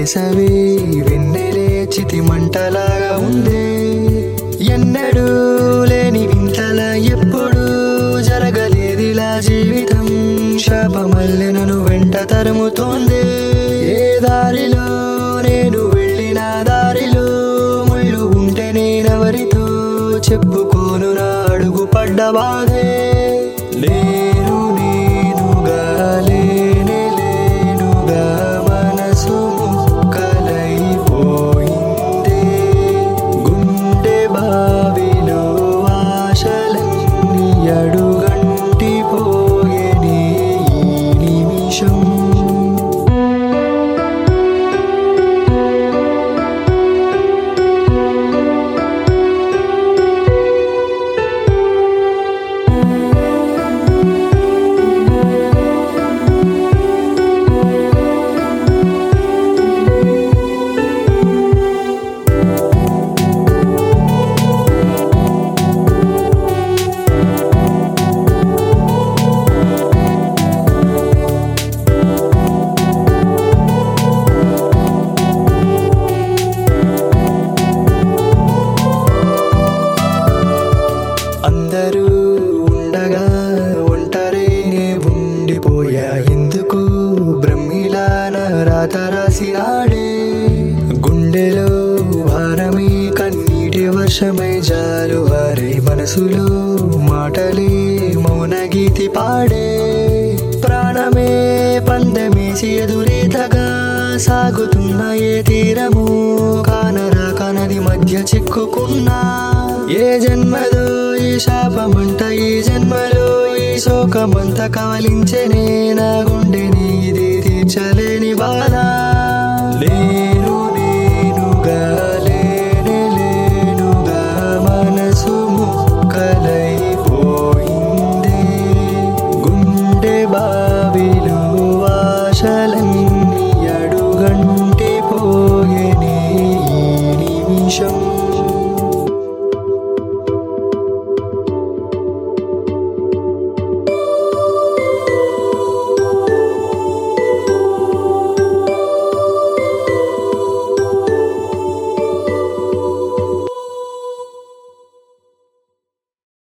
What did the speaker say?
వేసవి వెన్నెలే చితి మంటలాగా ఉందే ఎన్నడూ లేని వింతల ఎప్పుడు జరగలేదిలా జీవితం శాపమల్లె నన్ను వెంట తరుముతోంది ఏ దారిలో నేను వెళ్ళిన దారిలో ముళ్ళు ఉంటే నేనెవరితో చెప్పుకోను నా అడుగు పడ్డ బాధే లేను నేనుగా లేనే లేనుగా మనసు ముక్కలైపోయిందే గుండె బావిలో ఆశలన్నీ అడుగంటి పోయేనే ఈ నిమిషం అందరూ ఉండగా ఒంటరినే ఉండిపోయా ఎందుకు బ్రహ్మిలా నా రాత రాసినాడే గుండెలో భారమే కన్నీటి వర్షమై జాలు వారే మనసులో మాటలే మౌన గీతి పాడే ప్రాణమే పందమేసి ఎదురీతగా సాగుతున్న ఏ తీరము కానరా కనది మధ్య చిక్కుకున్నా ఏ జన్మలో ఈ శాపమంట ఈ జన్మలో ఈ శోకమంత కవలించనే నా గుండెని ఇది తీర్చలేని బాధ లే